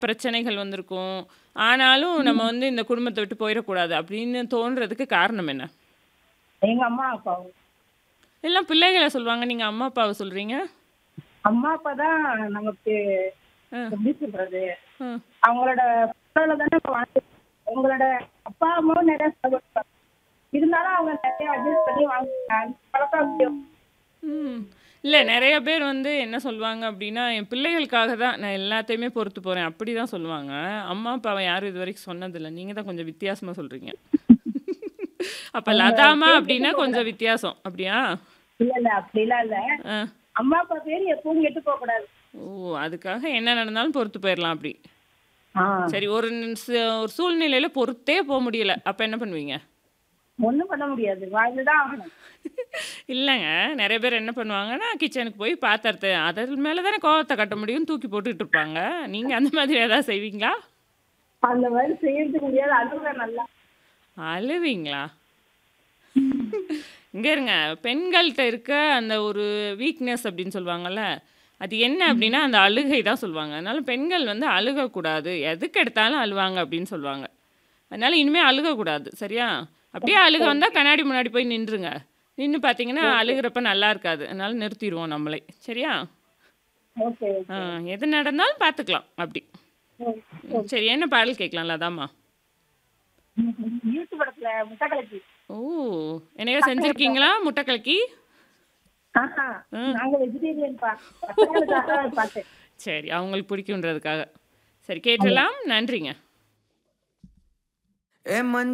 பிரச்சனைகள் வந்திருக்கும். ஆனாலும் நம்ம வந்து இந்த குடும்பத்த விட்டு போயிறக்கூடாது அப்படின்னு தோன்றதுக்கு காரணம் என்ன? எங்க அம்மா, அப்பாவும். எல்லாம் பிள்ளைகள சொல்லுவாங்க. நீங்க அம்மா, அப்பாவ சொல்றீங்க? அம்மா, அப்பா தான் நமக்கு அ. எப்படி சொல்றது? ம். அவங்களோட ஃபோட்டோல தானே இப்ப வாழ்ந்துட்டு உங்களோட அப்பா, அம்மாவும் நிறைய செலவழிப்பாங்க. இருந்தாலும் அவங்க நிறைய அட்ஜஸ்ட் பண்ணி வாழ்ந்துட்டாங்க. பழக்கம் அப்படி ம். இல்ல நெறைய பேர் வந்து என்ன சொல்லுவாங்க அப்டின்னா, என் பிள்ளைகளுக்காக தான் நான் எல்லாத்தையுமே பொறுத்து போறேன். அப்படிதான் சொல்லுவாங்க. அம்மா, அப்பாவ யாரும் இதுவரைக்கும் சொன்னதில்ல. நீங்க தான் கொஞ்சம் வித்தியாசமா சொல்றீங்க. அப்ப அவங்க லதாமா பேர் அப்டின்னா கெட்டு கொஞ்சம் போகக்கூடாது. வித்தியாசம். அப்படியா? இல்ல, இல்ல அப்படிலாம் இல்ல. அ. அம்மா, அப்பா பேரு எப்பவும் கெட்டு போகக்கூடாது. ஓ! அதுக்காக என்ன நடந்தாலும் பொறுத்து போயிரலாம் அப்படி. ஆ. சரி ஒரு ச ஒரு சூழ்நிலையில பொறுத்தே போ முடியல. அப்ப என்ன பண்ணுவீங்க? ஒண்ணும் பண்ண முடியாது. வாழ்ந்து தான் ஆகணும். இல்லங்க. நெறைய பேர் என்ன பண்ணுவாங்கன்னா, கிச்சனுக்கு போய் பாத்திரத்த அதன் மேல தானே கோவத்த காட்ட முடியும்னு தூக்கி போட்டுட்டு இருப்பாங்க. நீங்க அந்த மாதிரி ஏதாவது செய்வீங்களா? அந்த மாதிரி செய்யறதுக்கு முடியாது. அழுவேன் நல்லா. அழுவீங்களா? இங்க இருங்க. பெண்கள்ட்ட இருக்க அந்த ஒரு வீக்னஸ் அப்படின்னு சொல்லுவாங்கல்ல. அது என்ன அப்படின்னா, அந்த அழுகை தான் சொல்லுவாங்க. அதனால பெண்கள் வந்து அழுகக்கூடாது. எதுக்கு எடுத்தாலும் அழுவாங்க அப்படின்னு சொல்லுவாங்க. அதனால இனிமே அழுகக்கூடாது. சரியா? அப்படியே அழுக வந்தா கண்ணாடி முன்னாடி போய் நின்றுங்க. நின்னு பார்த்தீங்கன்னா, ஓகே. அழுகுறப்ப நல்லா இருக்காது. அதனால நிறுத்திருவோம் நம்மளே. சரியா? Okay, ah okay. எது நடந்தாலும் பார்த்துக்கலாம். அப்படி. ம். ம். ஓகே. சரி என்ன பாடல் கேட்கலாம் லதாம்மா? யூத் படத்துல முட்டை கலக்கி. ஓ! என்னையோ பசங்களுக்கா? செஞ்சிருக்கீங்களா முட்டை கலக்கி? ஆஹா. ம். நாங்க வெஜிடேரியன்பா. பசங்களுக்காக பார்த்தேன். சரி. அவங்களுக்கு பிடிக்குன்றதுக்காக. சரி கேட்டுறலாம். நன்றிங்க. ஏ மஞ்